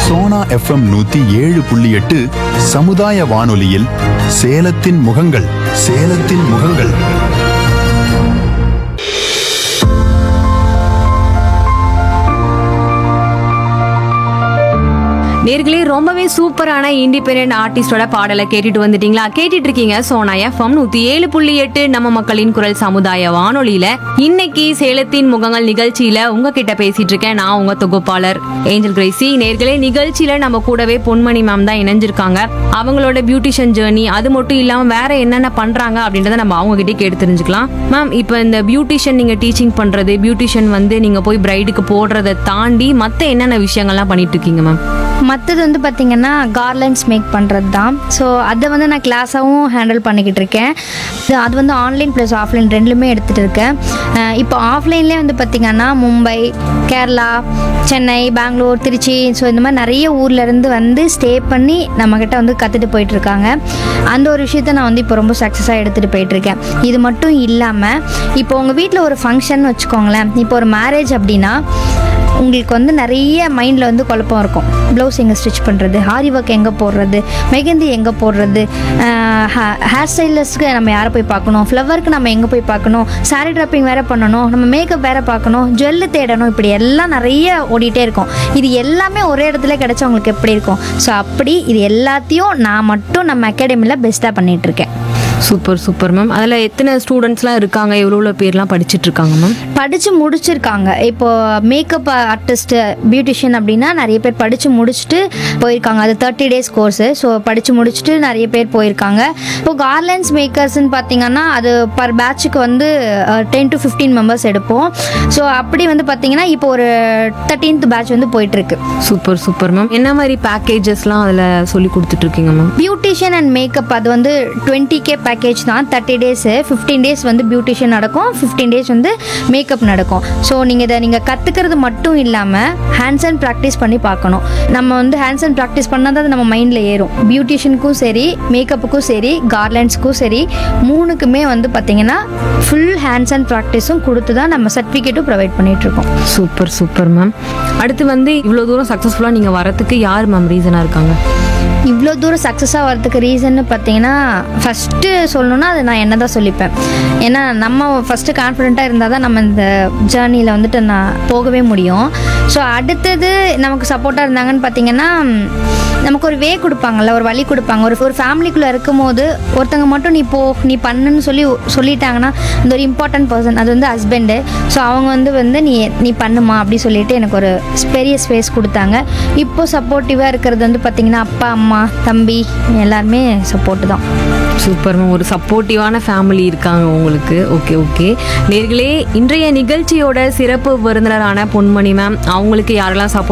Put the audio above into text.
Sona FM நூத்தி ஏழு புள்ளி எட்டு சமுதாய வானொலியில் சேலத்தின் முகங்கள் சேலத்தின் முகங்கள் நேர்களே ரொம்பவே சூப்பரான இண்டிபெண்டன்ட் ஆர்டிஸ்டோட பாடலை கேட்டுட்டு வந்துட்டீங்களா கேட்டுட்டு இருக்கீங்க சோனா எஃப்எம் நூத்தி ஏழு புள்ளி எட்டு நம்ம மக்களின் குரல் சமுதாய வானொலியில இன்னைக்கு சேலத்தின் முகங்கள் நிகழ்ச்சியில உங்ககிட்ட பேசிட்டு இருக்கேன் நான் உங்க தொகுப்பாளர் ஏஞ்சல் கிரேசி நேர்களே நிகழ்ச்சியில நம்ம கூடவே பொன்மணி மேம் தான் இணைஞ்சிருக்காங்க அவங்களோட பியூட்டிஷியன் ஜேர்னி அது மட்டும் இல்லாம வேற என்னென்ன பண்றாங்க அப்படின்றத நம்ம அவங்க கிட்டே கேட்டு தெரிஞ்சுக்கலாம் மேம் இப்போ இந்த பியூட்டிஷியன் நீங்க டீச்சிங் பண்றது பியூட்டிஷியன் வந்து நீங்க போய் பிரைடுக்கு போடுறதை தாண்டி மத்த என்னென்ன விஷயங்கள்லாம் பண்ணிட்டு இருக்கீங்க மேம் மற்றது வந்து பார்த்திங்கன்னா கார்லண்ட்ஸ் மேக் பண்ணுறது தான் ஸோ அதை வந்து நான் கிளாஸாகவும் ஹேண்டில் பண்ணிக்கிட்டு இருக்கேன் இது அது வந்து ஆன்லைன் ப்ளஸ் ஆஃப்லைன் ரெண்டுலுமே எடுத்துகிட்டு இருக்கேன் அஹ் இப்போ ஆஃப்லைன்லேயே வந்து பார்த்திங்கன்னா மும்பை கேரளா சென்னை பெங்களூர் திருச்சி ஸோ இந்த மாதிரி நிறைய ஊர்ல இருந்து வந்து ஸ்டே பண்ணி நம்மக்கிட்ட வந்து கற்றுட்டு போயிட்டுருக்காங்க அந்த ஒரு விஷயத்த நான் வந்து இப்போ ரொம்ப சக்ஸஸாக எடுத்துகிட்டு போயிட்டுருக்கேன் இது மட்டும் இல்லாமல் இப்போ உங்கள் வீட்டில் ஒரு ஃபங்க்ஷன் வச்சுக்கோங்களேன் இப்போ ஒரு மேரேஜ் அப்படின்னா உங்களுக்கு வந்து நிறைய மைண்டில் வந்து குழப்பம் இருக்கும் ப்ளவுஸ் எங்கே ஸ்டிச் பண்ணுறது ஹாரி ஒர்க் எங்கே போடுறது மெகந்தி எங்கே போடுறது ஹேர் ஸ்டைலர்ஸ்க்கு நம்ம யாரை போய் பார்க்கணும் ஃப்ளவருக்கு நம்ம எங்கே போய் பார்க்கணும் சாரி ட்ராப்பிங் வேறு பண்ணணும் நம்ம மேக்கப் வேறு பார்க்கணும் ஜுவல்லு தேடணும் இப்படி எல்லாம் நிறைய ஓடிட்டே இருக்கும் இது எல்லாமே ஒரே இடத்துல கிடைச்சா உங்களுக்கு எப்படி இருக்கும் ஸோ அப்படி இது எல்லாத்தையும் நான் மட்டும் நம்ம அகாடமியில் பெஸ்ட்டாக பண்ணிகிட்ருக்கேன் சூப்பர் சூப்பர் மேம் அதில் எத்தனை ஸ்டூடெண்ட்ஸ்லாம் இருக்காங்க எவ்வளோ எவ்வளோ பேர்லாம் படிச்சிட்டு இருக்காங்க மேம் படித்து முடிச்சிருக்காங்க இப்போ மேக்கப் ஆர்டிஸ்ட் பியூட்டிஷியன் அப்படின்னா நிறைய பேர் படித்து முடிச்சுட்டு போயிருக்காங்க அது தேர்ட்டி டேஸ் கோர்ஸு ஸோ படித்து முடிச்சுட்டு நிறைய பேர் போயிருக்காங்க இப்போ கார்லண்ட்ஸ் மேக்கர்ஸ்னு பார்த்தீங்கன்னா அது பர் பேட்சுக்கு வந்து டென் டு ஃபிஃப்டீன் மெம்பர்ஸ் எடுப்போம் ஸோ அப்படி வந்து பார்த்தீங்கன்னா இப்போ ஒரு தேர்ட்டீன்த் பேட்ச் வந்து போயிட்டுருக்கு சூப்பர் சூப்பர் மேம் என்ன மாதிரி பேக்கேஜஸ்லாம் அதில் சொல்லி கொடுத்துட்டு இருக்கீங்க மேம் பியூட்டிஷியன் அண்ட் மேக்கப் அது வந்து டுவெண்ட்டி கே பேக்கேஜ் தான் தேர்ட்டி டேஸு ஃபிஃப்டீன் டேஸ் வந்து பியூட்டிஷியன் நடக்கும் ஃபிஃப்டீன் டேஸ் வந்து மேக்கப் நடக்கும் ஸோ நீங்கள் இதை நீங்கள் கற்றுக்கிறது மட்டும் இல்லாமல் ஹேண்ட்ஸ் அண்ட் ப்ராக்டிஸ் பண்ணி பார்க்கணும் நம்ம வந்து ஹேண்ட்ஸ் அண்ட் ப்ராக்டிஸ் பண்ணால் தான் அது நம்ம மைண்டில் ஏறும் பியூட்டிஷியனுக்கும் சரி மேக்கப்புக்கும் சரி கார்லண்ட்ஸ்க்கும் சரி மூணுக்குமே வந்து பார்த்தீங்கன்னா ஃபுல் ஹேண்ட்ஸ் அண்ட் ப்ராக்டிஸும் கொடுத்து தான் நம்ம சர்டிஃபிகேட்டும் ப்ரொவைட் பண்ணிகிட்ருக்கோம் சூப்பர் சூப்பர் மேம் அடுத்து வந்து இவ்வளோ தூரம் சக்ஸஸ்ஃபுல்லாக நீங்கள் வரதுக்கு யார் மேம் ரீசனாக இருக்காங்க இவ்வளோ தூரம் சக்ஸஸாக வரதுக்கு ரீசன்னு பார்த்தீங்கன்னா ஃபஸ்ட்டு சொல்லணும்னா அது நான் என்ன தான் சொல்லிப்பேன் ஏன்னா நம்ம ஃபஸ்ட்டு கான்ஃபிடெண்ட்டாக இருந்தால் தான் நம்ம இந்த ஜேர்னியில் வந்துட்டு நான் போகவே முடியும் ஸோ அடுத்தது நமக்கு சப்போர்ட்டாக இருந்தாங்கன்னு பார்த்தீங்கன்னா நமக்கு ஒரு வே கொடுப்பாங்கல்ல ஒரு வழி கொடுப்பாங்க ஒரு ஒரு ஃபேமிலிக்குள்ளே இருக்கும்போது ஒருத்தங்க மட்டும் நீ போ நீ பண்ணுன்னு சொல்லி சொல்லிட்டாங்கன்னா அந்த ஒரு இம்பார்ட்டன்ட் பர்சன் அது வந்து ஹஸ்பண்டு ஸோ அவங்க வந்து வந்து நீ நீ பண்ணுமா அப்படி சொல்லிட்டு எனக்கு ஒரு பெரிய ஸ்பேஸ் கொடுத்தாங்க இப்போ சப்போர்ட்டிவாக இருக்கிறது வந்து பார்த்திங்கன்னா அப்பா அம்மா தம்பி எல்லாருமே சப்போர்ட்டு தான் சூப்பர் மேம் ஒரு சப்போர்ட்டிவான ஃபேமிலி இருக்காங்க உங்களுக்கு ஓகே ஓகே நேர்களே இன்றைய நிகழ்ச்சியோட சிறப்பு விருந்தினரான பொன்மணி மேம் அவங்களுக்கு யாரெல்லாம் சப்போர்ட்